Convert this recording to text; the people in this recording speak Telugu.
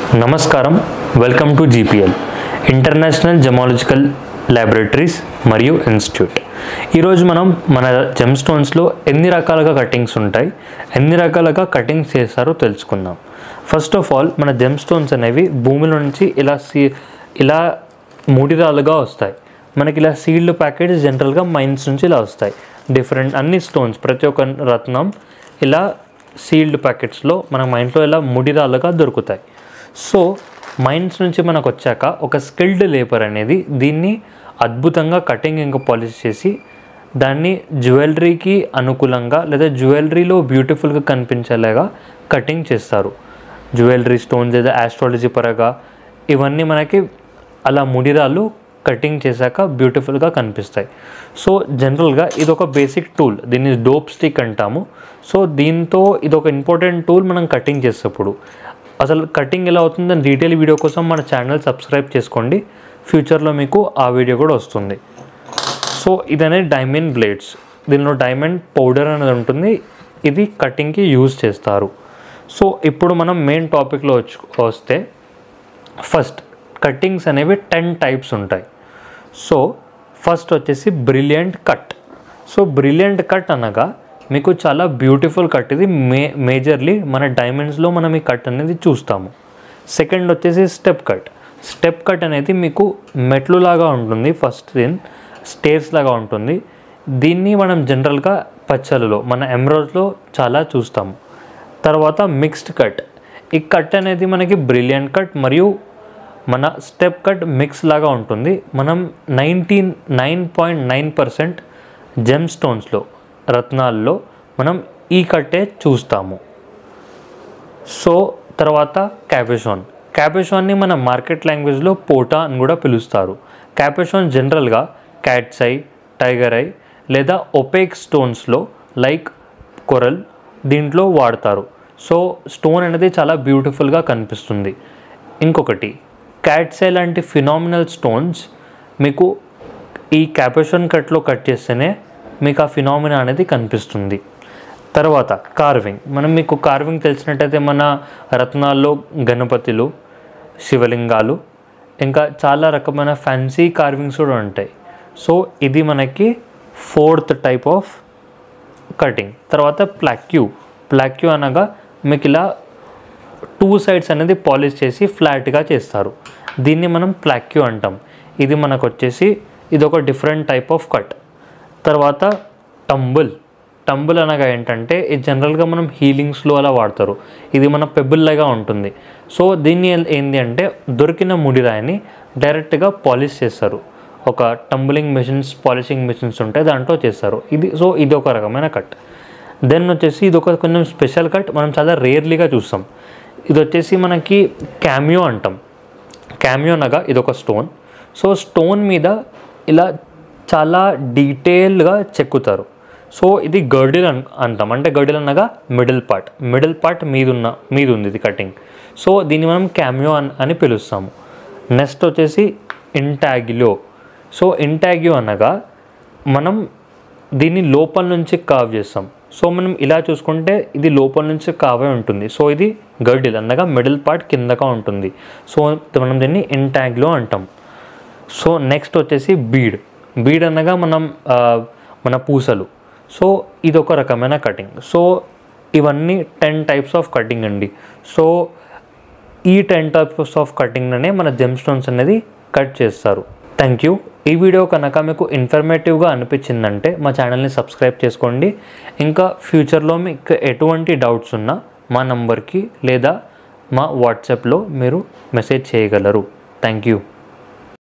నమస్కారం welcome to GPL international gemological laboratories మరియు ఇన్స్టిట్యూట్ ఈరోజు మనం మన జెమ్ స్టోన్స్లో ఎన్ని రకాలుగా కటింగ్స్ ఉంటాయి ఎన్ని రకాలుగా కటింగ్స్ చేస్తారో తెలుసుకుందాం ఫస్ట్ ఆఫ్ ఆల్ మన జెమ్ స్టోన్స్ అనేవి భూమిలో నుంచి ఇలా సీ ఇలా మూడిరాలుగా వస్తాయి మనకి ఇలా సీల్డ్ ప్యాకెట్స్ జనరల్గా మైన్స్ నుంచి ఇలా వస్తాయి డిఫరెంట్ అన్ని స్టోన్స్ ప్రతి ఒక్క రత్నం ఇలా సీల్డ్ ప్యాకెట్స్లో మన మైండ్లో ఇలా ముడిరాలుగా దొరుకుతాయి సో మైన్స్ నుంచి మనకు వచ్చాక ఒక స్కిల్డ్ లేబర్ అనేది దీన్ని అద్భుతంగా కటింగ్ ఇంకా పాలిష్ చేసి దాన్ని జ్యువెలరీకి అనుకూలంగా లేదా జ్యువెలరీలో బ్యూటిఫుల్గా కనిపించేలాగా కటింగ్ చేస్తారు జ్యువెలరీ స్టోన్స్ లేదా ఆస్ట్రాలజీ పరంగా ఇవన్నీ మనకి అలా ముడిరాలు కటింగ్ చేశాక బ్యూటిఫుల్గా కనిపిస్తాయి సో జనరల్గా ఇది ఒక బేసిక్ టూల్ దీన్ని డోప్ స్టిక్ అంటాము సో దీంతో ఇది ఒక ఇంపార్టెంట్ టూల్ మనం కటింగ్ చేసేటప్పుడు అసలు కటింగ్ ఎలా అవుతుందని డీటెయిల్ వీడియో కోసం మన ఛానల్ సబ్స్క్రైబ్ చేసుకోండి ఫ్యూచర్లో మీకు ఆ వీడియో కూడా వస్తుంది సో ఇదనే డైమండ్ బ్లేడ్స్ దీనిలో డైమండ్ పౌడర్ అనేది ఉంటుంది ఇది కటింగ్కి యూజ్ చేస్తారు సో ఇప్పుడు మనం మెయిన్ టాపిక్లో వచ్చి వస్తే ఫస్ట్ కట్టింగ్స్ అనేవి టెన్ టైప్స్ ఉంటాయి సో ఫస్ట్ వచ్చేసి brilliant cut so brilliant cut అనగా మీకు చాలా బ్యూటిఫుల్ కట్ ఇది మే మేజర్లీ మన డైమండ్స్లో మనం ఈ కట్ అనేది చూస్తాము సెకండ్ వచ్చేసి స్టెప్ కట్ స్టెప్ కట్ అనేది మీకు మెట్లు లాగా ఉంటుంది ఫస్ట్ థింగ్ స్టేర్స్ లాగా ఉంటుంది దీన్ని మనం జనరల్గా పచ్చలలో మన ఎమరాల్డ్లో చాలా చూస్తాము తర్వాత మిక్స్డ్ కట్ ఈ కట్ అనేది మనకి బ్రిలియంట్ కట్ మరియు మన స్టెప్ కట్ మిక్స్ లాగా ఉంటుంది మనం nineteen nine point nine percent gem స్టోన్స్లో రత్నాల్లో మనం ఈ కట్టే చూస్తాము సో తర్వాత క్యాపెషాన్ క్యాపెషాన్ని మన మార్కెట్ లాంగ్వేజ్లో పోటా అని కూడా పిలుస్తారు క్యాపెషాన్ జనరల్గా క్యాట్స్ ఐ టైగర్ ఐ లేదా ఒపేక్ స్టోన్స్లో లైక్ కొరల్ దీంట్లో వాడతారు సో స్టోన్ అనేది చాలా బ్యూటిఫుల్గా కనిపిస్తుంది ఇంకొకటి క్యాట్స్ ఐ లాంటి ఫినామినల్ స్టోన్స్ మీకు ఈ క్యాపెషన్ కట్లో కట్ చేస్తేనే మీకు ఆ ఫినామినా అనేది కనిపిస్తుంది తర్వాత కార్వింగ్ మనం మీకు కార్వింగ్ తెలిసినట్టయితే మన రత్నాల్లో గణపతులు శివలింగాలు ఇంకా చాలా రకమైన ఫ్యాన్సీ కార్వింగ్స్ కూడా ఉంటాయి సో ఇది మనకి ఫోర్త్ టైప్ ఆఫ్ కటింగ్ తర్వాత ప్లాక్యూ ప్లాక్యూ అనగా మీకు ఇలా టూ సైడ్స్ అనేది పాలిష్ చేసి ఫ్లాట్గా చేస్తారు దీన్ని మనం ప్లాక్యూ అంటాం ఇది మనకు వచ్చేసి ఇది ఒక డిఫరెంట్ టైప్ ఆఫ్ కట్ తర్వాత టంబుల్ టంబుల్ అనగా ఏంటంటే ఇది జనరల్గా మనం హీలింగ్స్లో అలా వాడతారు ఇది మన పెబుల్ లాగా ఉంటుంది సో దీన్ని ఏ- ఏంది అంటే దొరికిన ముడిరాయిని డైరెక్ట్గా పాలిష్ చేస్తారు ఒక టంబులింగ్ మెషిన్స్ పాలిషింగ్ మెషిన్స్ ఉంటాయి దాంట్లో చేస్తారు ఇది సో ఇది ఒక రకమైన కట్ దెన్ వచ్చేసి ఇది ఒక కొంచెం స్పెషల్ కట్ మనం చాలా రేర్లీగా చూస్తాం ఇది వచ్చేసి మనకి క్యామియో అంటాం క్యామియో అనగా ఇది ఒక స్టోన్ సో స్టోన్ మీద ఇలా చాలా డీటెయిల్గా చెక్కుతారు సో ఇది గర్డిల్ అన్ అంటాం అంటే గర్డిల్ అనగా మిడిల్ పార్ట్ మిడిల్ పార్ట్ మీద ఉన్న మీద ఉంది ఇది కటింగ్ సో దీన్ని మనం క్యామియో అని అని పిలుస్తాము నెక్స్ట్ వచ్చేసి ఇంటాగిలో సో ఇంటాగియో అనగా మనం దీన్ని లోపల నుంచి కావ్ చేస్తాం సో మనం ఇలా చూసుకుంటే ఇది లోపల నుంచి కావే ఉంటుంది సో ఇది గర్డిల్ అనగా మిడిల్ పార్ట్ కిందగా ఉంటుంది సో మనం దీన్ని ఇంటాగ్లో అంటాం సో నెక్స్ట్ వచ్చేసి బీడ్ బీడ్ అనగా మనం ఆ, మన పూసలు సో ఇది ఒక రకమైన కటింగ్ సో ఇవన్నీ టెన్ టైప్స్ ఆఫ్ కటింగ్ అండి సో ఈ టెన్ టైప్స్ ఆఫ్ కటింగ్లోనే మన జెమ్ స్టోన్స్ అనేది కట్ చేస్తారు థ్యాంక్ యూ ఈ వీడియో కనుక మీకు ఇన్ఫర్మేటివ్గా అనిపించిందంటే మా ఛానల్ని సబ్స్క్రైబ్ చేసుకోండి ఇంకా ఫ్యూచర్లో మీకు ఎటువంటి డౌట్స్ ఉన్నా మా నంబర్కి లేదా మా వాట్సాప్లో మీరు మెసేజ్ చేయగలరు థ్యాంక్ యూ